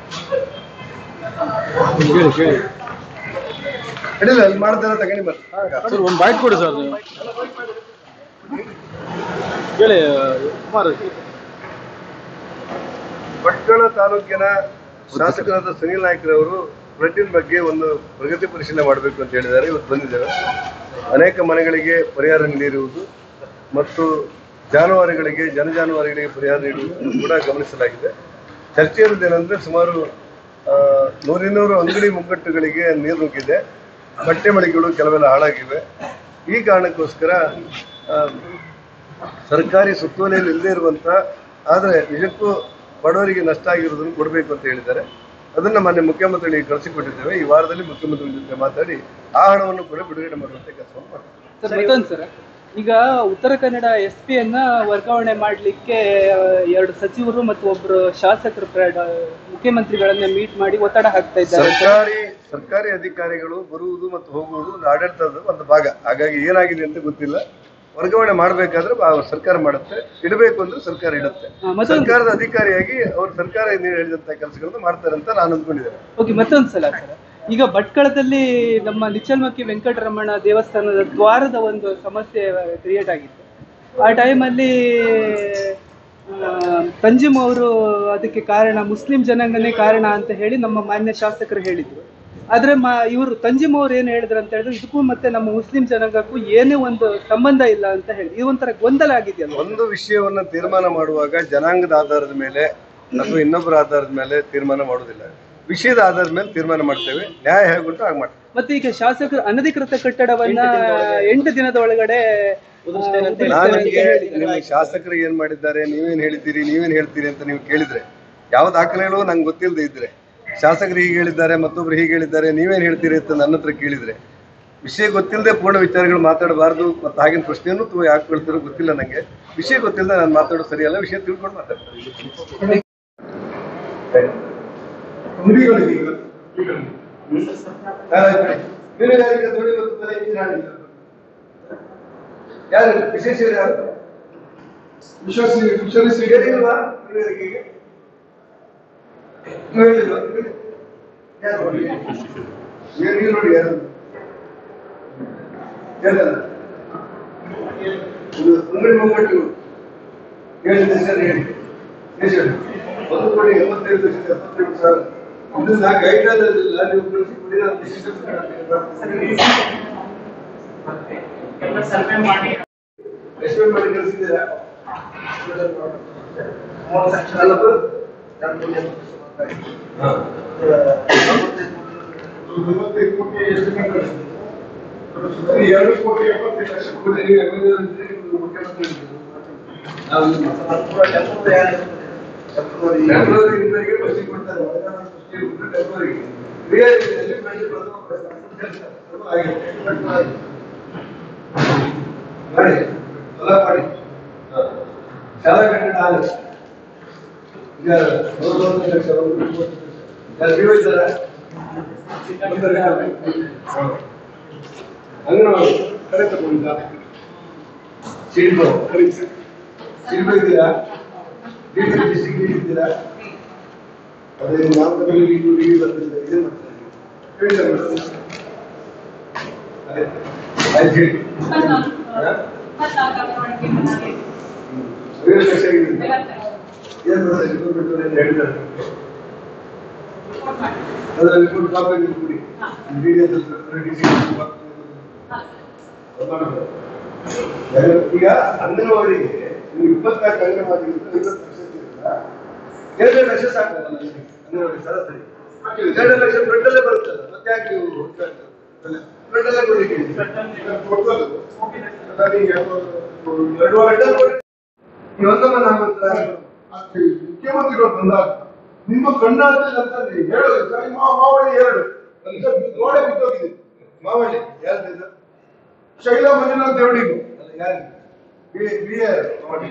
ಕೇಳಿ ಕೇಳಿ ಅಡಿಲ್ಲ ಅಲ್ಲಿ ಮಾಡ್ತಾರೆ ತಗೊಂಡಿ ಬರ್ರಿ ಸರ್ ಒಂದು ಬೈಟ್ ಕೊಡಿ ಸರ್ ನೀವು ಕೇಳಿ ಕುಮಾರ್ ಭಟ್ಕಳ ತಾಲೂಕಿನ ಶಾಸಕರಾದ ಸುನೀಲ್ ನಾಯ್ಕರವರು ಫ್ಲಡ್ಡಿನ ಬಗ್ಗೆ ಒಂದು ಪ್ರಗತಿ ಪರಿಶೀಲನೆ ಮಾಡಬೇಕು ಅಂತ ಹೇಳಿದ್ದಾರೆ ಇವತ್ತು ಬಂದಿದ್ದೇವೆ ಅನೇಕ ಮನೆಗಳಿಗೆ ಪರಿಹಾರ ನೀಡಿರುವುದು ಮತ್ತು ಜಾನುವಾರುಗಳಿಗೆ ಜನಜಾನುವಾರುಗಳಿಗೆ ಪರಿಹಾರ ನೀಡುವುದು ಕೂಡ ಗಮನಿಸಲಾಗಿದೆ ಚರ್ಚೆ ಇರುವುದೇನೆಂದ್ರೆ ಸುಮಾರು ಆ, ನೂರಿನ್ನೂರು ಅಂಗಡಿ ಮುಗ್ಗಟ್ಟುಗಳಿಗೆ ನೀರು ನುಗ್ಗಿದೆ ಬಟ್ಟೆ ಮಳಿಗೆಗಳು ಕೆಲವೆಲ್ಲ ಹಾಳಾಗಿವೆ ಈ ಕಾರಣಕ್ಕೋಸ್ಕರ ಆ, ಸರ್ಕಾರಿ ಸುತ್ತೋಲೆಯಲ್ಲಿ ಇಲ್ಲದೆ ಇರುವಂತ ಆದರೆ ನಿಜಕ್ಕೂ ಬಡವರಿಗೆ ನಷ್ಟ ಆಗಿರೋದನ್ನು ಕೊಡಬೇಕು ಅಂತ ಹೇಳಿದ್ದಾರೆ ಅದನ್ನ ಮಾನ್ಯ ಮುಖ್ಯಮಂತ್ರಿಗಳಿಗೆ ಕಳಿಸಿಕೊಟ್ಟಿದ್ದೇವೆ ಈ ವಾರದಲ್ಲಿ ಮುಖ್ಯಮಂತ್ರಿ ಜೊತೆ ಮಾತಾಡಿ ಆ ಹಣವನ್ನು ಕೂಡ ಬಿಡುಗಡೆ ಮಾಡುವಂತ ಕೆಲಸವನ್ನು ಮಾಡ್ತೀವಿ ಸರ್ ಮತ್ತೊಂದು ಸರ್ ಈಗ ಉತ್ತರ ಕನ್ನಡ ಎಸ್ ಪಿ ಅನ್ನ ವರ್ಗಾವಣೆ ಮಾಡ್ಲಿಕ್ಕೆ ಆ, ಎರಡು ಸಚಿವರು ಮತ್ತು ಒಬ್ರು ಶಾಸಕರು ಪ್ರ- ಮುಖ್ಯಮಂತ್ರಿಗಳನ್ನ ಮೀಟ್ ಮಾಡಿ ಒತ್ತಡ ಹಾಕ್ತಾ ಇದ್ದಾರೆ ಸರ್ಕಾರಿ ಸರ್ಕಾರಿ ಅಧಿಕಾರಿಗಳು ಬರುವುದು ಮತ್ತು ಹೋಗುವುದು ಒಂದು ಆಡಳಿತದ ಒಂದು ಭಾಗ ಹಾಗಾಗಿ ಏನಾಗಿದೆ ಅಂತ ಗೊತ್ತಿಲ್ಲ ವರ್ಗಾವಣೆ ಮಾಡಬೇಕಾದ್ರೆ ಸರ್ಕಾರ ಮಾಡುತ್ತೆ ಇಡಬೇಕು ಅಂದ್ರೆ ಸರ್ಕಾರ ಇಡುತ್ತೆ ಹಾ, ಮತ್ತೊಂದು ಸರ್ಕಾರದ ಅಧಿಕಾರಿಯಾಗಿ ಅವರು ಸರ್ಕಾರ ಏನ್ ಹೇಳಿದಂತ ಕೆಲಸಗಳನ್ನು ಮಾಡ್ತಾರೆ ಅಂತ ನಾನು ಅಂದ್ಕೊಂಡಿದ್ದೇನೆ ಓಕೆ ಮತ್ತೊಂದು ಸಲ ಸರ್ ಈಗ ಭಟ್ಕಳದಲ್ಲಿ ನಮ್ಮ ನಿಚ್ಚಲ್ಮಕ್ಕಿ ವೆಂಕಟರಮಣ ದೇವಸ್ಥಾನದ ದ್ವಾರದ ಒಂದು ಸಮಸ್ಯೆ ಕ್ರಿಯೇಟ್ ಆಗಿತ್ತು ಆ ಟೈಮಲ್ಲಿ ತಂಜಿಮ್ ಅವರು ಅದಕ್ಕೆ ಕಾರಣ ಮುಸ್ಲಿಂ ಜನಾಂಗನೇ ಕಾರಣ ಅಂತ ಹೇಳಿ ನಮ್ಮ ಮಾನ್ಯ ಶಾಸಕರು ಹೇಳಿದ್ರು ಆದ್ರೆ ಮ ಇವರು ತಂಜಿಮ್ ಅವ್ರು ಏನ್ ಹೇಳಿದ್ರು ಅಂತ ಹೇಳಿದ್ರೆ ಇದಕ್ಕೂ ಮತ್ತೆ ನಮ್ಮ ಮುಸ್ಲಿಂ ಜನಾಂಗಕ್ಕೂ ಏನೇ ಒಂದು ಸಂಬಂಧ ಇಲ್ಲ ಅಂತ ಹೇಳಿ ಇದು ಒಂಥರ ಗೊಂದಲ ಆಗಿದೆಯಲ್ಲ ಒಂದು ವಿಷಯವನ್ನ ತೀರ್ಮಾನ ಮಾಡುವಾಗ ಜನಾಂಗದ ಆಧಾರದ ಮೇಲೆ ಅಥವಾ ಇನ್ನೊಬ್ಬರ ಆಧಾರದ ಮೇಲೆ ತೀರ್ಮಾನ ಮಾಡುವುದಿಲ್ಲ ವಿಷಯದ ಆಧಾರದ ಮೇಲೆ ತೀರ್ಮಾನ ಮಾಡ್ತೇವೆ ನ್ಯಾಯ ಹೇಗುಂಟು ಹಾಗೆ ಮಾಡ್ತೇವೆ ಮತ್ತೆ ಈಗ ಶಾಸಕರು ಅನಧಿಕೃತ ಕಟ್ಟಡವನ್ನ ಎಂಟು ದಿನದ ಒಳಗಡೆ ಆ, ನಾನು ಉದುರಿಸ್ತೇವೆ ಅಂತ ನಿಮಗೆ ಹೇಳಿದ್ದಾರೆ. ನಿಮ್ಮ ಶಾಸಕರು ಏನ್ ಮಾಡಿದ್ದಾರೆ ನೀವೇನ್ ಹೇಳ್ತೀರಿ ನೀವೇನ್ ಹೇಳ್ತೀರಿ ಅಂತ ನೀವು ಕೇಳಿದ್ರೆ ಯಾವ ದಾಖಲೆಗಳು ನಂಗೆ ಗೊತ್ತಿಲ್ಲದೆ ಇದ್ರೆ ಶಾಸಕರು ಹೀಗೆ ಹೇಳಿದ್ದಾರೆ ಮತ್ತೊಬ್ರು ಹೀಗೆ ಹೇಳಿದ್ದಾರೆ ನೀವೇನ್ ಹೇಳ್ತೀರಿ ಅಂತ ನನ್ನ ಹತ್ರ ಕೇಳಿದ್ರೆ ವಿಷಯ ಗೊತ್ತಿಲ್ಲದೆ ಪೂರ್ಣ ವಿಚಾರಗಳು ಮಾತಾಡಬಾರ್ದು ಮತ್ತು ಹಾಗಿನ ಪ್ರಶ್ನೆಯನ್ನು ತು ಯಾಕೆ ಕೇಳ್ತಿರೋ ಗೊತ್ತಿಲ್ಲ ನಂಗೆ ವಿಷಯ ಗೊತ್ತಿಲ್ಲದೆ ನಾನು ಮಾತಾಡೋದು ಸರಿಯಲ್ಲ ವಿಷಯ ತಿಳ್ಕೊಂಡು ಮಾತಾಡ್ತಾರೆ ಮೀನುಗಾರಿಕೆ ತೊಳಿ ಮತ್ತು ತಲೆ ಇಂಜಿನ್ ಹಾಡಿದ್ರು. ಯಾರು ವಿಶೇಷ ಯಾರು ಹೇಳಿಲ್ವಾ ಮೀನುಗಾರಿಕೆಗೆ ನೀವು ಹೇಳಿಲ್ವಾ ಯಾರು ನೋಡಿ ಏನು ನೀವು ನೋಡಿ ಯಾರು ಹೇಳಲ್ಲ ಇದು ಅಂಗಡಿ ಮುಂಗಟ್ಟು ಏಳು ದಿವಸ ಹೇಳಿ ಎಷ್ಟು ಹೇಳಿ? ಒಂದು ಕೋಟಿ ಎಂಬತ್ತೈದು ಲಕ್ಷದ ಎಪ್ಪತ್ತೇಳು ಸಾವಿರ ಇದು ನಾ ಗೈಡ್ ಆದದಿಲ್ಲ ನೀವು ಕಳಿಸಿ ಕೊಡಿ ನಾನು ವಿಶೇಷ ಎಸ್ಟಿಮೇಟ್ ಮಾಡಿ ಕಳಿಸಿದ್ದೀರಾ ಅಲ್ಲಪ್ಪ? ಹಾ. ಎರಡು ಕೋಟಿ ಎಪ್ಪತ್ತೈದು ಲಕ್ಷ ಕೊಡಿ ನೀವು ಎಮ್ಮೆಲ್ಯೇ ಇದ್ರೆ ಮುಖ್ಯಮಂತ್ರಿ ಇದ್ರು. ನಾವು ಟೆಂಪ್ರರಿ ಇದ್ದವರಿಗೆ ಬಸ್ಸಿ ಕೊಡ್ತಾರೆ ಒಳಗಾದ ಬಸ್ಸಿಗೆ ಬಿಟ್ಟು ಟೆಂಪ್ರರಿ ರಿಯಲ್ ಎಸ್ಟೇಟ್ ಮೇಲೆ ಪ್ರಥಮ ಪ್ರಥಮ ಆಗಿದೆ. ಮಾಡಿ ಎಲ್ಲ ಮಾಡಿ ಹಾ. ಶಾಲಾ ಕಟ್ಟಡ ಆಗಿದೆ ಈಗ ನೂರೊಂದು ಲಕ್ಷ ಒಂದು ಇಪ್ಪತ್ತು ಲಕ್ಷ. ಯಾರು ನೀವು ಇದ್ದಾರಾ? ಅಂಗನವಾಡಿ ಕರೆ ತಗೊಂಡಿದ್ದ ಸೀಡ್ಬೋ ಸೀಡ್ಬೋ ಇದ್ದೀರಾ ಡಿಟಿ ಡಿಸ್ಟಿಕ್ ಇದ್ದೀರಾ ಅದೇ ನಾಮಕದಲ್ಲಿ ನೀವು ನೀವು ಬಂದಿದ್ದೀರಾ ಇದೇ ಮಾಡ್ತಾರೆ ಹೇಳಿದ್ದಾರೆ ಮೇಡಮ್ ಅದೇ ಆಯ್ತು ಹೇಳಿ ಹಾ? ಏಳು ಲಕ್ಷ ಆಗಿದೆ ಏನು ಬರ್ತದೆ ರಿಪೋರ್ಟ್ ಬಿಟ್ಟು ಏನು ಹೇಳಿದ್ದಾರೆ ಅದರ ರಿಪೋರ್ಟ್ ಕಾಪಿ ಕೊಡಿ ಡಿ ಈಗ ಅಂಗನವಾಡಿಗೆ ನೀವು ಇಪ್ಪತ್ನಾಲ್ಕು ಅಂಗನವಾಡಿ ಐವತ್ತು ಲಕ್ಷ ಇದ್ದೀರಲ್ಲ, ಎರಡೆರಡು ಲಕ್ಷ ಸಾಕಲ್ಲ ನನಗೆ ಅಂಗನವಾಡಿ ಸರಾಸರಿ ಎರಡೆರಡು ಲಕ್ಷ ಬ್ರೆಡ್ಡಲ್ಲೇ ಬರುತ್ತಲ್ಲ ಮತ್ತೆ ಯಾಕೆ ನೀವು ಬ್ರೆಡ್ಡಲ್ಲೇ ಕೊಡ್ಲಿಕ್ಕೆ ಇವತ್ತೊಮ್ಮೆ ನಾನು ಮುಖ್ಯಮಂತ್ರಿಗಳು ಬಂದಾಗ ನಿಮ್ಮ ಕಣ್ಣಾಡ್ತದೆ ಅಂತ ನೀವು ಹೇಳೋದು ಸರಿ, ಮಾ- ಮಾವಳ್ಳಿ ಎರಡು ಅಲ್ಲಿ ನೋಡೇ ಬಿದ್ದೋಗಿದೆ ಮಾವಳ್ಳಿ ಯಾರ್ದು ಶೈಲಾ ಮಂಜುನಾಥ್ ದೇವಡಿಗೂ ಅಲ್ಲ ಯಾರು ಬಿ ಬಿ ಆರ್ ಮಾವಳ್ಳಿ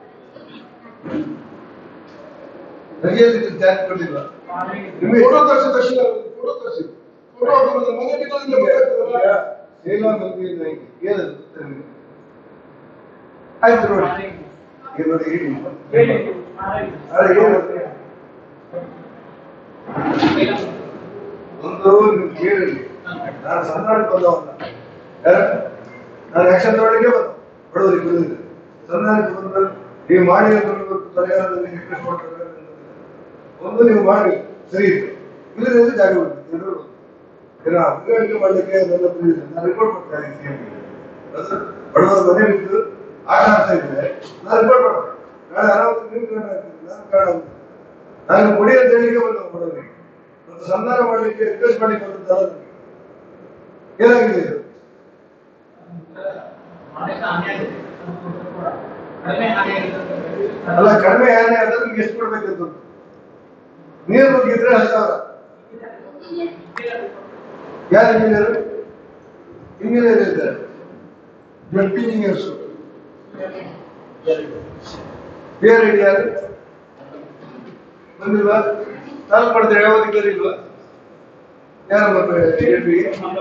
ರಜೆಯಲ್ಲಿ ಜಾರಿ ಕೊಡಲಿಲ್ಲ ನಿಮಗೆ ಫೋಟೋ ತರಿಸಿ ತಕ್ಷಣ ಫೋಟೋ ತರಿಸಿ ಫೋಟೋ ಹಾಕೋದು ಮನೆ ಬಿದ್ದೋಗಿದೆ ಗೊತ್ತಾಗ್ತದಲ್ಲ? ಶೈಲಾ ಮಂಜುನಾಥ್ ಏನದು ಗೊತ್ತಾ ನಿಮಗೆ? ಆಯ್ತು ನೋಡಿ ಈಗ ನೋಡಿ ಹೇಳಿ ಅಲ್ಲ, ಏನು? ಒಂದು ನೀವು ಕೇಳಿರಿ ನಾನು ಸಂಧಾನಕ್ಕೆ ಬಂದವಲ್ಲ ಯಾರು? ನಾನು ಆಕ್ಷನ್ ತಗೊಳ್ಳಿಕ್ಕೆ ಬಂದ ಬಡವರಿಗೆ ಬಂದಿದ್ದೆ ಸಂಧಾನಕ್ಕೆ ಬಂದ ನೀವು ಮಾಡಿ ಅಂತ ಒಂದು ಪರಿಹಾರದಲ್ಲಿ ರಿಕ್ವೆಸ್ಟ್ ಕೊಟ್ಟರೆ ಒಂದು ನೀವು ಮಾಡಿ ಸರಿ ಇದೆ ಇಲ್ಲದಿದ್ರೆ ಜಾಗ ಬಿಡಿ ಎಲ್ಲರೂ ಏನೋ ಅಂಗಡಿಗೆ ಮಾಡಲಿಕ್ಕೆ ಅದೆಲ್ಲ ಬಂದಿದೆ ನಾನು ರಿಪೋರ್ಟ್ ಕೊಡ್ತಾ ಇದ್ದೀನಿ ಅದು ಬಡವರ ಮನೆ ಬಿದ್ದು ಆಟ ಆಡ್ತಾ ಇದ್ರೆ ನಾನು ರಿಪೋರ್ಟ್ ಮಾಡ್ತೇನೆ ನಾಳೆ ಆರಾಮ ನೀವು ಕಾರಣ ಆಗ್ತದೆ ನಾನು ಕಾರಣ ಆಗ್ತದೆ ನಾನು ಕೊಡಿ ಅಂತ ಹೇಳಿಕೆ ಬಂದ ಬಡವರಿಗೆ ಒಂದು ಸಂಧಾನ ಮಾಡಲಿಕ್ಕೆ ರಿಕ್ವೆಸ್ಟ್ ಮಾಡಲಿಕ್ಕೆ ಬಂದದ್ದಲ್ಲ ನನಗೆ. ಏನಾಗಿದೆ ಇದು ಅಲ್ಲ ಕಡಿಮೆ ಯಾರೇ ಆದ್ರೆ ನಿಮ್ಗೆ ಎಷ್ಟು ಕೊಡ್ಬೇಕಂತ ಉಂಟು? ನೀರು ನುಗ್ಗಿದ್ರೆ ಹತ್ತು ಸಾವಿರ ಯಾರು ಇಂಜಿನಿಯರ್ ಇಂಜಿನಿಯರ್ ಇದ್ದಾರೆ ಜಡ್ ಇಂಜಿನಿಯರ್ಸ್ ಬೇರೆ ಯಾರು ಬಂದಿಲ್ವಾ ತಾಲೂಕು ಮಾಡಿದ್ರೆ ಯಾವ ಅಧಿಕಾರಿ ಇಲ್ವಾ ಯಾರು ಮತ್ತೆ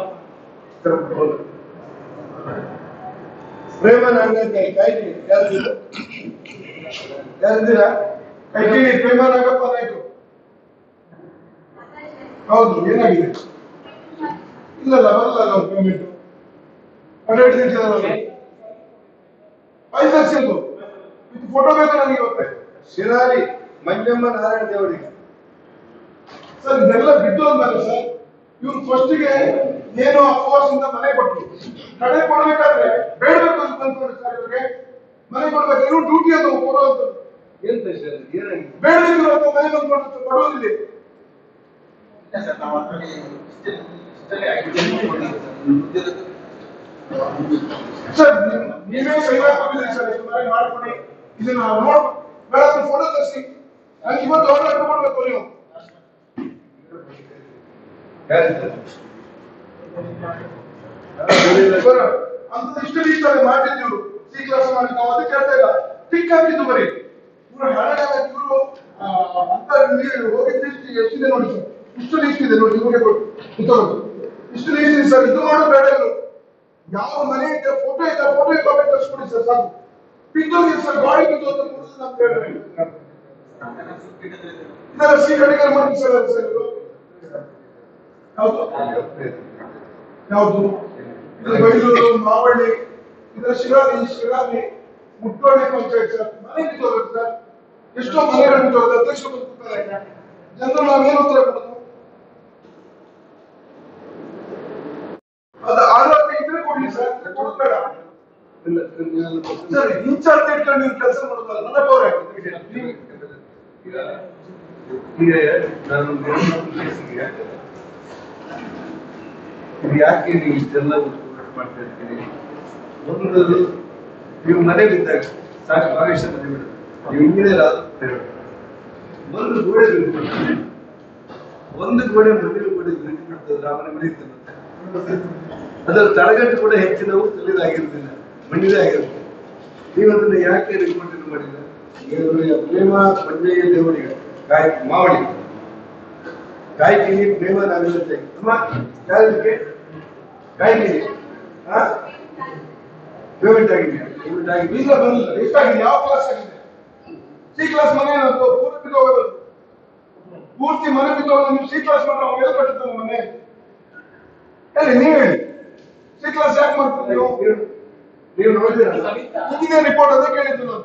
ಪ್ರೇಮ ನಾಗರಾಜ್ ಕಾಯ್ತೀನಿ ಯಾರಿದ್ದೀರಾ ಯಾರಿದ್ದೀರಾ ಕೈಕೇಳಿ ಪ್ರೇಮ ನಾಗಪ್ಪ ನಾಯ್ಕು ಹೌದು ಏನಾಗಿದೆ ಇಲ್ಲಲ್ಲ ಬರಲ್ಲ ನಾವು ಪೇಮೆಂಟ್ ಹಂಡ್ರೆಡ್ ಸಿಕ್ಸ್ ಐದು ಲಕ್ಷದ್ದು ಇದು ಫೋಟೋ ಬೇಕು ನನಗೆ ಇವತ್ತೆ ಶಿರಾಲಿ ಮಂಜಮ್ಮ ನಾರಾಯಣ ದೇವರಿಗೆ ಸರ್ ಇದೆಲ್ಲ ಬಿದ್ದು ಅಂದಲ್ಲ ಸರ್ ಇವ್ರು ಫಸ್ಟಿಗೆ ಏನೋ ಅಫೋರ್ಸ್ ಇಂದ ಮನೆ ಕೊಟ್ರು ಕಡೆ ಕೊಡ್ಬೇಕಾದ್ರೆ ಬೇಡಬೇಕು ಅಂತ ಬಂದ್ಕೊಂಡು ಸರ್ ಇವ್ರಿಗೆ ಮನೆ ಕೊಡ್ಬೇಕು ಇವ್ರು ಡ್ಯೂಟಿ ಅದು ಕೊಡುವಂತ ಎಂತ ಸರ್ ಏನಾಗಿದೆ ಬೇಡಬೇಕು ಅಂತ ಮನೆ ಬಂದ್ಕೊಂಡು ಕೊಡುವುದಿಲ್ಲ ಸರ್ ನೀವ್- ನೀವೇ ಕೈವಾಡ ಕೊಟ್ಟಿದ್ದೀರಿ ಸರ್ ಇದು ಮನೆ ಮಾಡ್ಕೊಡಿ ಇದನ್ನ ನೋಡ್ ಬೇಡ ಫೋಟೋ ತರಿಸಿ ನಾನು ಇವತ್ತು ಆರ್ಡರ್ ಕೊಡ್ಬೇಕು ನೀವು ಸರ್ ಅಂತ ಇಷ್ಟು ರೀತಿಯಲ್ಲಿ ಮಾಡಿದ್ದೀವಿ ಸಿ ಕ್ಲಾಸ್ ಮಾಡಿ ನಾವು ಅದಕ್ಕೆ ಹೇಳ್ತಾ ಇಲ್ಲ ಟಿಕ್ ಹಾಕಿದ್ದು ಬರೀ ಇವರು ಹಣ ಇವರು ಅಂತ ನೀವು ಹೋಗಿದ್ದು ಇಷ್ಟು ಎಷ್ಟಿದೆ ನೋಡಿ ಸರ್ ಇಷ್ಟು ಲೀಸ್ಟ್ ಇದೆ ನೋಡಿ ನಿಮಗೆ ಕೊಟ್ಟು ಕುತ್ಕೊಳ್ಳೋದು ಇಷ್ಟು ಲೀಸ್ಟ್ ಇದೆ ಸರ್ ಇದು ಮಾಡೋದು ಬೇಡ ಇವರು ಯಾವ ಮನೆ ಇದೆ ಫೋಟೋ ಇದೆ ಫೋಟೋ ಕಾಪಿ ತರಿಸ್ಕೊಡಿ ಸರ್ ಸಾಕು ಬಿದ್ದೋಗಿ ಸರ್ ಗಾಡಿ ಬಿದ್ದು ಅಂತ ಕೊಡುದು ನಮ್ಮ ಹೇಳ್ರಿ ಇದರ ಸಿ ಕಡೆಗೆ ಮಾಡಿ ಸರ್ ಅದು ಸರ್ ಇದು ಯಾವುದು ಯಾವುದು ಇದು ಬೈಲೂರು ಮಾವಳ್ಳಿ ಇದರ ಶಿರಾಲಿ ಶಿರಾಲಿ ಮುಟ್ಟೋಳಿ ಪಂಚಾಯತ್ ಸರ್ ಮನೆ ಬಿದ್ದೋಗುತ್ತೆ ಸರ್ ಎಷ್ಟೋ ಮನೆಗಳು ಬಿದ್ದೋಗುತ್ತೆ ಅಧ್ಯಕ್ಷರು ಬಂದ್ಬಿಡ್ತಾರೆ ಜನರು ನಾವೇನು ಉತ್ತರ ಕೊಡೋದು ಅದು ಆರೋಗ್ಯ ಇದ್ರೆ ಕೊಡ್ಲಿ ಸರ್ ಇದ್ರೆ ಕೊಡೋದು ಬೇಡ ಸರ್ ಇನ್ಚಾರ್ಜ್ ಇಟ್ಕೊಂಡು ನೀವು ಕೆಲಸ ಮಾಡೋದಲ್ಲ ನನ್ನ ಪವರ್ ಈಗ ಈಗ ನಾನು ಕೇಸಿಗೆ ಇದು ಯಾಕೆ ನೀವು ಇಷ್ಟೆಲ್ಲ ಕಟ್ ಮಾಡ್ತಾ ಇರ್ತೀರಿ ಒಂದು ನೀವು ಮನೆ ಬಿದ್ದಾಗ ಸಾಕು ಆವೇಶ ಮನೆ ಬಿಡ ನೀವು ಇಂಜಿನಿಯರ್ ಆದ ಒಂದು ಗೋಡೆ ಬಿಡ್ತಾರೆ ಒಂದು ಗೋಡೆ ಮನೆ ಗೋಡೆ ಬಿಡ್ತದೆ ಆ ಮನೆ ಮರೀತದೆ ಅದರ ತಳಗಟ್ಟು ಕೂಡ ಹೆಚ್ಚಿನವು ತಿಳಿದಾಗಿರುವುದಿಲ್ಲ ಮಣ್ಣಿದೆ ಆಗಿರುತ್ತೆ ನೀವು ಅದನ್ನ ಯಾಕೆ ರಿಪೋರ್ಟ್ ಮಾಡಿಲ್ಲ ಇವರಿಗೆ ಪ್ರೇಮ ಪಂಜಯ್ಯ ದೇವರಿಗೆ ಕಾಯ್ ಮಾವಳಿ ಕಾಯ್ತೀನಿ ಪ್ರೇಮ ನಾಗರತೆ ಅಮ್ಮ ಯಾರಿಗೆ ಕಾಯ್ತೀನಿ ಹಾ ಪೇಮೆಂಟ್ ಆಗಿದೆ ಪೇಮೆಂಟ್ ಆಗಿದೆ ಇಲ್ಲ ಬರಲಿಲ್ಲ ಎಷ್ಟಾಗಿದೆ ಯಾವ ಕ್ಲಾಸ್ ಆಗಿದೆ ಸಿ ಕ್ಲಾಸ್ ಮನೆ ಏನದು ಪೂರ್ತಿ ಬಿದ್ದೋಗೋದು ಪೂರ್ತಿ ಮನೆ ಬಿದ್ದೋಗೋದು ನೀವು ಸಿ ಕ್ಲಾಸ್ ಮಾಡ್ರೆ ಅವ್ನು ಎಲ್ಲಿ ಕಟ್ಟುತ್ತಾನೆ ಮನೆ ಹೇಳಿ ನೀವು ಹೇಳಿ ಸಿ ಕ್ಲಾಸ್ ಯಾಕೆ ಮಾಡ್ತೀರಿ ನೀವು ನೀವು- ನೀವು ನೋಡಿದಿರಲ್ಲ ಇಂಜಿನಿಯರ್ ರಿಪೋರ್ಟ್ ಅದೇ ಕೇಳಿದ್ದು ನಾನು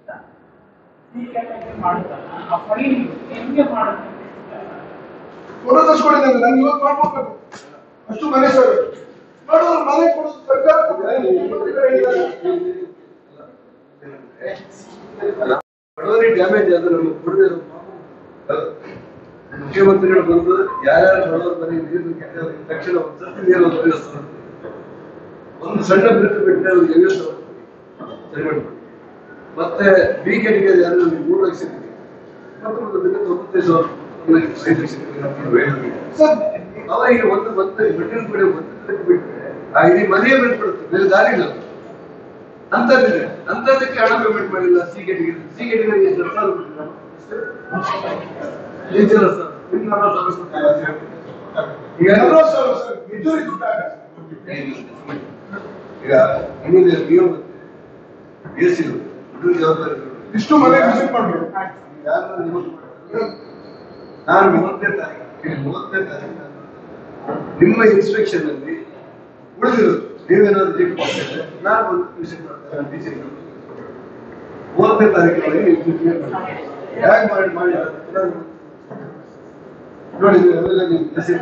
ಫೋಟೋ ತರ್ಸ್ಕೊಂಡಿದ್ದೇನೆ ನಂಗೆ ಇವತ್ತು ಮಾಡ್ಕೊಡ್ಬೇಕು ಅಷ್ಟು ಮನೆ ಸರ್ ನೋಡೋರು ಮನೆ ಕೊಡೋದು ಸರ್ಕಾರ ಬಡವರಿಗೆ ಡ್ಯಾಮೇಜ್ ಆದ್ರೆ ನಮಗೆ ಕೊಡದೆ ಮುಖ್ಯಮಂತ್ರಿಗಳು ಬಂದು ಯಾರ್ಯಾರು ಬಡವರ ಮನೆಗೆ ನೀರು ಕೆಟ್ಟವ್ರಿಗೆ ತಕ್ಷಣ ಒಂದು ಸರ್ತಿ ನೀರು ಒಂದು ವ್ಯವಸ್ಥೆ ಮಾಡ್ತಾರೆ. ಒಂದು ಸಣ್ಣ ಬಿಟ್ಟು ಬಿಟ್ಟರೆ ಅವ್ರಿಗೆ ವ್ಯವಸ್ಥೆ ಮಾಡ್ತಾರೆ. ಸರಿ ಮಾಡ್ಬಿಡಿ ಮತ್ತೆ ಬಿ ಕೆಟಗರಿ ಯಾರು ನಮಗೆ ಮೂರು ಲಕ್ಷ ಇದೆ ಮತ್ತೆ ಒಂದು ದಿನ ತೊಂಬತ್ತೈದು ಸಾವಿರ ಒಂದು ಐದು ಲಕ್ಷ ಇದೆ ನಮ್ಮ ವೇಳೆಗೆ. ಸರ್ ಅವರಿಗೆ ಒಂದು ಮತ್ತೆ ಮೆಟೀರಿಯಲ್ ಕೂಡ ಒಂದು ದಿನಕ್ಕೆ ಬಿಟ್ಟರೆ ಆ ಇಡೀ ಮನೆಯೇ ಬಿಟ್ಬಿಡುತ್ತೆ ಬೇರೆ ದಾರಿ ಇಲ್ಲ ಅಂತದ್ದಿದೆ ಅಂತದಕ್ಕೆ ಹಣ ಪೇಮೆಂಟ್ ಮಾಡಿಲ್ಲ ಸಿ ಕೆಟಿಗೆ ಸಿ ಕೆಟಿಗೆ ಎಷ್ಟು ಸಾವಿರ ಕೊಟ್ಟಿದ್ದಾರೆ? ಎಷ್ಟು ಜನ ಸರ್? ನಿಮ್ಮ ಹಣ ಸಮಸ್ಯೆ ಈಗ ಎಲ್ಲರೂ ಸರ್ ಸರ್ ಮೆಜೂರಿ ದುಡ್ಡಾಗ ಈಗ ಇಂಜಿನಿಯರ್ ನೀವು ಬಿ ಎಸ್ ಸಿ ಹುಡುಗ ಜವಾಬ್ದಾರಿ ಇಷ್ಟು ಮನೆ ವಿಸಿಟ್ ಮಾಡ್ಬೇಕು ಯಾರನ್ನ ನಿಮ್ಮನ್ನು ಮಾಡ್ತಾರೆ? ನಾನು ಮೂವತ್ತನೇ ತಾರೀಕು ಮೂವತ್ತನೇ ತಾರೀಕು ನಿಮ್ಮ ಇನ್ಸ್ಪೆಕ್ಷನ್ ಅಲ್ಲಿ ಉಳಿದಿರೋದು ನೀವೇನಾದ್ರು ಲೀಕ್ ಮಾಡಿದ್ರೆ ನಾನು ಒಂದು ವಿಷಯ ಮಾಡ್ತೇನೆ ಟೀಚಿಂಗ್ ಮೂವತ್ತನೇ ತಾರೀಕಿನೊಳಗೆ ನೀವು clear ಮಾಡಿ. ಹೇಗೆ ಮಾಡಿ ಮಾಡಿ ಅಂತ ನೋಡಿ ಅವೆಲ್ಲ ನೀವು ಮೆಸೇಜ್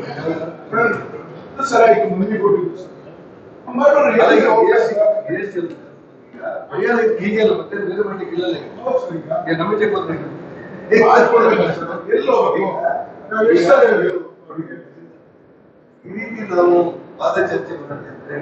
ಇದು ಸರ್ ಆಯ್ತು ಮನೆಗೆ ಕೊಟ್ಟಿದ್ದು ಸರ್. ಮಾಡೋಣ, ಎಲ್ಲಿಗೆ ಹೋಗ್ಬೇಕು ಸರ್? ಹೀಗೆಲ್ಲ ಮತ್ತೆ ಬೇರೆ ಮಾಡ್ಲಿಕ್ಕೆ ಇಲ್ಲ ಹೌದು ಸರ್ ಈಗ. ಈಗ ನಮಗೆ ಬರ್ಬೇಕು ಮಾಡ್ಕೊಡ್ಬೇಕು ಸರ್. ಎಲ್ಲಿ ಹೋಗ್ಬೇಕು? ನಾವು ಎಷ್ಟು ಸಲ ಹೇಳ್ಬೇಕು ಅವ್ರಿಗೆ? ಈ ರೀತಿ ನಾವು ವಾದ ಚರ್ಚೆ ಮಾಡಿದ್ರೆ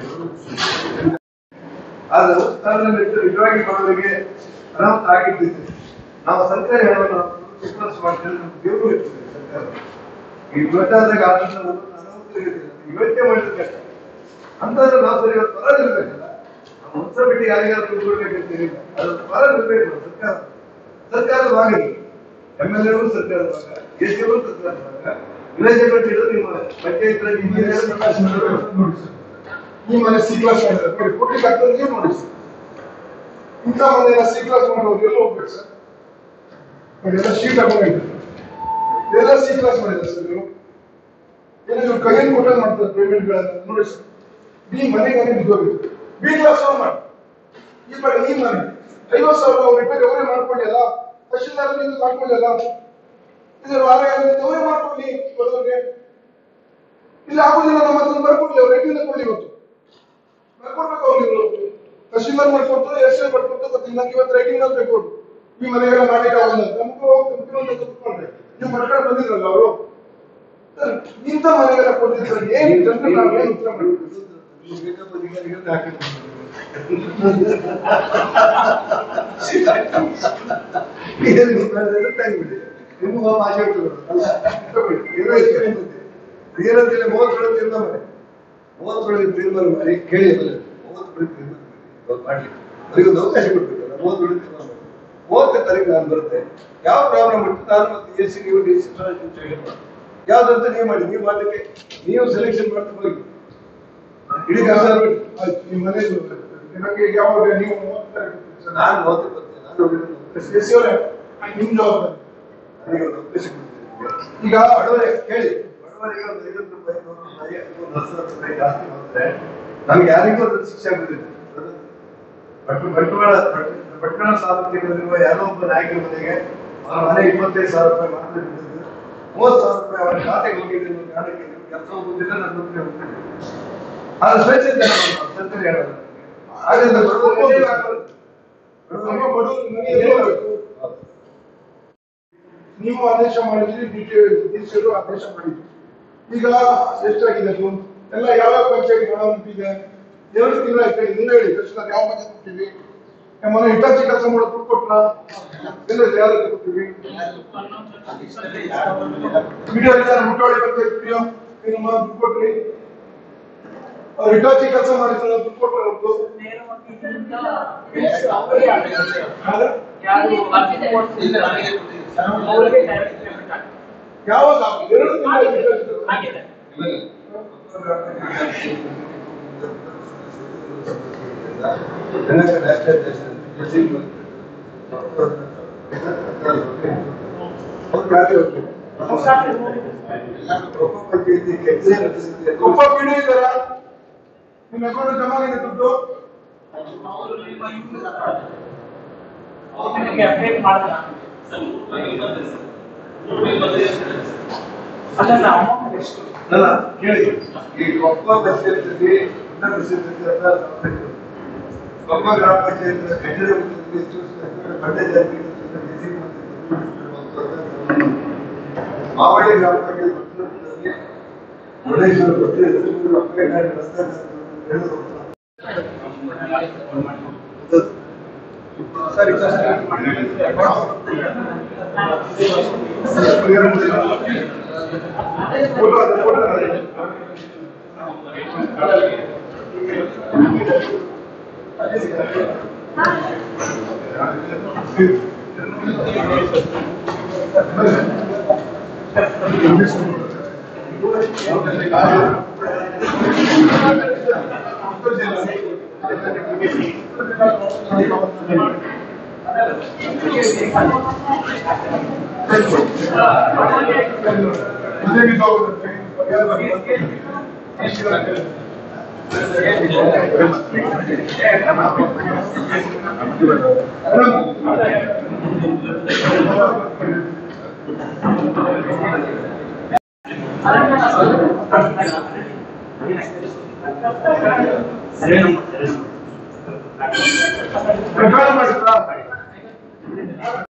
ಆದ್ರೆ ಸ್ಥಾನದಲ್ಲಿಟ್ಟು ನಿಜವಾಗಿ ಮಾಡೋರಿಗೆ ಅನಾಹುತ ಆಗಿದ್ದಿತ್ತು ನಾವು ಸರ್ಕಾರಿ ಹಣವನ್ನು ಶಿಫಾರಸು ಮಾಡ್ತೇವೆ ನಮ್ಗೆ ದೇವರು ಇರ್ತದೆ ಸರ್ಕಾರ ಈ ದೊಡ್ಡಾದಾಗ ಆದಂತ ಒಂದು ಅನಾಹುತ ಇರುವುದಿಲ್ಲ. ಯೋಚನೆ ಮಾಡಿದ್ರೆ ಕಷ್ಟ ಅಂತಂದ್ರೆ ನಾವು ಸರಿ ಇವತ್ತು ಪರ ಇರ್ಬೇಕಲ್ಲ ನಾವು ಹೊಸ ಬಿಟ್ಟು ಯಾರಿಗಾದ್ರೂ ಕೊಡ್ಬೇಕಂತೀರಿ ಅದು ಪರ ಇರ್ಬೇಕು ಸರ್ಕಾರ ಸರ್ಕಾರದ ಭಾಗ ಎಮ್ ಎಲ್ ಎರು ಸರ್ಕಾರದ ಭಾಗ ಎಸ್ ಸಿ ಅವರು ಸರ್ಕಾರದ ಭಾಗ ವಿಲೇಜ್ ಇರೋದು ನಿಮ್ಮ ಪಂಚಾಯತ್ ರಾಜ್ ಇಂಜಿನಿಯರ್ ನೋಡಿ ಸರ್. ಈ ಮನೆ ಸಿ ಕ್ಲಾಸ್ ಮಾಡಿದ್ರೆ ನೋಡಿ ಕೊಡ್ಲಿಕ್ಕೆ ಆಗ್ತದೆ ಏನ್ ನೋಡಿ ಸರ್ ಇಂಥ ಮನೆಯಲ್ಲ ಸಿ ಕ್ಲಾಸ್ ಮಾಡೋರು ಎಲ್ಲ ಹೋಗ್ಬೇಕು ಸರ್ ನೋಡಿ, ಎಲ್ಲ ಶೀಟ್ ಹಾಕೊಂಡಿದ್ದಾರೆ ಎಲ್ಲ ಸಿ ಕ್ಲಾಸ್ ಮಾಡಿದ್ದಾರೆ ಸರ್ ನೀವು ಏನಾದ್ರು ಕೈಯಲ್ಲಿ ಕೊಟ್ಟ ಮಾಡ್ತಾರೆ ಪೇಮೆಂಟ್ಗಳನ್ನ ನೋಡಿ ಸರ್ ಬಿ ಮನೆ ಮನೆ ಬಿದ್ದೋಗಿತ್ತು ಬಿ ಕ್ಲಾಸ್ ಅವ್ರು ಮಾಡಿ ಈ ಮಾಡಿ ಈ ಮಾಡಿ ಐವತ್ತು ಸಾವಿರ ಅವ್ರು ರಿಪೇರಿ ಅವರೇ ಮಾಡ್ಕೊಳ್ಳಿಲ್ಲ ತಹಶೀಲ್ದಾರ್ ನೀವು ಮಾಡ್ಕೊಳ್ಳಿಲ್ಲ ಇದು ವಾರ ಅವರೇ ಮಾಡ್ಕೊಳ್ಳಿ ಬಡವರಿಗೆ ಇಲ್ಲ ಆಗುದಿಲ್ಲ ನಮ್ಮ ಹತ್ರ ಬರ್ಕೊಡ್ಲಿ ಅವ್ರು ಎಲ್ಲಿಂದ ಕೊಡ್ಲಿ ಇವತ್ತು ಬರ್ಕೊಡ್ಬೇಕು ಅವ್ರಿಗೆ ತಹಶೀಲ್ದಾರ್ ಮಾಡ್ಕೊಡ್ತಾರೆ ಎಸ್ ಐ ಮಾಡ್ಕೊಡ್ತಾರೆ ಗೊತ್ತಿಲ್ಲ ನಂಗೆ ಇವತ್ತು ರೈಟಿಂಗ್ ಅಂತ ಬೇಕು ಈ ಮನೆಗೆಲ್ಲ ಮಾಡ್ಲಿಕ್ಕೆ ಆಗಲ್ಲ ನಮಗೂ ಕಂಪ್ನಿ ಕೂತ್ಕೊಂಡ್ರೆ ನೀವು ಮಾಡ್ಕೊಂಡು ಬಂದಿದ್ರಲ್ಲ ಅವರು ಸರ್, ಇಂಥ ಮನೆಗೆಲ್ಲ ಕೊಟ್ಟಿದ್ರೆ ಏನ್ ಜನರು ನಾವು ಏನು ಉತ್ತರ ಮಾಡಬೇಕು ನಿಮ್ಮ ಆಸೆ ಏನಂತಿಲ್ಲ ಮೂವತ್ತೇಳು ತೀರ್ಮಾನ ಮಾಡಿ ಮೂವತ್ತೇಳು ತೀರ್ಮಾನ ಮಾಡಿ ಕೇಳಿ ಬಲ್ಲ ಮೂವತ್ತೇಳು ತೀರ್ಮಾನ ಮಾಡಿ ಮಾಡ್ಲಿಕ್ಕೆ ಅದಕ್ಕೊಂದು ಅವಕಾಶ ಕೊಡ್ಬೇಕಲ್ಲ ಮೂವತ್ತೇಳು ತೀರ್ಮಾನ ಮಾಡಿ ಮೂವತ್ತನೇ ತಾರೀಕು ನಾನು ಬರುತ್ತೆ ಯಾವ ಪ್ರಾಬ್ಲಮ್ ಉಂಟು ನಾನು ಮತ್ತೆ ಎಸ್ ಸಿ ನೀವು ಡಿ ಸಿ ಯಾವ್ದಂತ ನೀವು ಮಾಡಿ ನೀವು ಮಾಡ್ಲಿಕ್ಕೆ ನೀವು ಸೆಲೆಕ್ಷನ್ ಮಾಡ್ತಾ ಹೋಗಿ ಇಡೀ ಕೆಲಸ ಆಯ್ತು ನಿಮ್ಮ ಮನೆ ನನಗೆ ಯಾವಾಗ ನೀವು ಮೂವತ್ತು ತಾರೀಕು ಕೊಡ್ತೀರಿ ಸರ್ ನಾನು ಮೂವತ್ತು ಬರ್ತೇನೆ ನಾನು ಹೋಗಿರೋದು ಎಸ್ ಸಿ ಅವರೇ ನಿಮ್ ಜವಾಬ್ದಾರಿ ನನಗೆ ಒಂದು ಅವಕಾಶ ಕೊಡ್ತೀನಿ ಈಗ ಬಡವರೇ ಕೇಳಿ ಬಡವರಿಗೆ ಒಂದು ಐವತ್ತು ರೂಪಾಯಿ ನೂರು ರೂಪಾಯಿ ಒಂದು ಹತ್ತು ಹತ್ತು ರೂಪಾಯಿ ಜಾಸ್ತಿ ಬಂದ್ರೆ ನಮ್ಗೆ ಯಾರಿಗೂ ಅದು ಶಿಕ್ಷೆ ಆಗುದಿಲ್ಲ ಬಟ್ ಬಂಡವಾಳ ಬಟ್- ಬಂಡವಾಳ ಸಾಲಕ್ಕಿರುವ ಯಾರೋ ಒಬ್ಬ ನಾಯಕರ ಮನೆಗೆ ಅವರ ಮನೆ ಇಪ್ಪತ್ತೈದು ಸಾವಿರ ರೂಪಾಯಿ ಮಾತ್ರ ಬಿದ್ದಿದ್ದು ಮೂವತ್ತು ಸಾವಿರ ರೂಪಾಯಿ ಅವರ ಖಾತೆಗೆ ಹೋಗಿದೆ ಅನ್ನೋ ಕಾರಣಕ್ಕೆ ಕೆಲಸ ಹೋಗುದಿಲ್ಲ ನನ್ನ ದುಡ್ಡು ಹೋಗ್ತದೆ ಆದ್ರೆ ಸ್ವೇಚ್ಛೆ ಇದೆ ನಮ್ಮ ಸರ್ಕಾರಿ ಹೇಳೋದು ಹಾಗಾಗಿ ಬಡವರು ಏನೇ ಆಗ್ಬಾರ್ದು. ನಮ್ಮ ಬಡವರು ಮನೆ ಎಲ್ಲಿ ಹೋಗ್ಬೇಕು? ಹೌದು. ನೀವು ಆದೇಶ ಮಾಡಿದ್ರಿ ಡಿಸಿಯರು ಆದೇಶ ಮಾಡಿದ್ರಿ ಈಗ ಎಷ್ಟಾಗಿದೆ ಅದು ಎಲ್ಲ ಯಾವ ಪಂಚಾಯತ್ ಇದೆ ಎರಡು ತಿಂಗಳ ಆಯ್ತು ನೀವು ಹೇಳಿ ತಕ್ಷಣ ಯಾವ ಮನೆ ಕೊಡ್ತೀವಿ ಮೊನ್ನೆ ಇಟಾಚಿ ಕೆಲಸ ಮಾಡೋ ದುಡ್ಡು ಕೊಟ್ರ ಎಲ್ಲ ಯಾರು ಕೊಡ್ತೀವಿ ವಿಡಿಯೋ ವಿಚಾರ ಮುಟ್ಟೋಳಿ ಬಗ್ಗೆ ವಿಡಿಯೋ ನಿಮ್ಮ ದುಡ್ಡು ಕೊಟ್ರಿ ಅವ್ರು ಇಟಾಚಿ ಕೆಲಸ ಮಾಡಿದ್ರು ದುಡ್ಡು ಕೊಟ್ರ ಅವ್ರದ್ದು ಯಾವಾಗ ಎರಡು ತಿಂಗಳ ಆಗಿದೆ ಒಬ್ಬ ಪಿಡಿ ಇದ್ದಾರ ನಿಮ್ಮ ಅಕೌಂಟ್ ಜಮಾ ಆಗಿದೆ ದುಡ್ಡು ಅವರು ನಿಮ್ಮ ಇವ್ರು ಅವ್ರು ನಿಮಗೆ ಅಪ್ಡೇಟ್ ಮಾಡ್ತಾರ ಅಲ್ಲ ಅಮೌಂಟ್ ಎಷ್ಟು ಅಲ್ಲ ಕೇಳಿ ಈ ಕೊಪ್ಪ ಪಂಚಾಯತ್ನಲ್ಲಿ ಉನ್ನತ ಶಿಕ್ಷಣ ಅಂತ ಸಂಸ್ಥೆ. ಕೊಪ್ಪ ಗ್ರಾಮ ಪಂಚಾಯತ್ ಕಟ್ಟಡ ಎಷ್ಟು ಬಡ್ಡೆ ಜಾತಿ ಮಾವಳ್ಳಿ ಗ್ರಾಮ ಪಂಚಾಯತ್ ಮಟ್ಟದಲ್ಲಿ ಮುರುಡೇಶ್ವರ ಕೊಟ್ಟು ಹೆಸರು ಅಪ್ಪಯ್ಯನಹಳ್ಳಿ ರಸ್ತೆ ಹೇಳಿದ್ರು. ಸರಿ ಫೋಟೋ ಅದು ಫೋಟೋ ಅದು. ಮನೆ ಬಿದ್ದು ಹೋಗುತ್ತೆ ಪರಿಹಾರ ಮಾಡ್ಬೇಕು. ರೆಕಾರ್ಡ್ ಮಾಡಿದ್ರಾ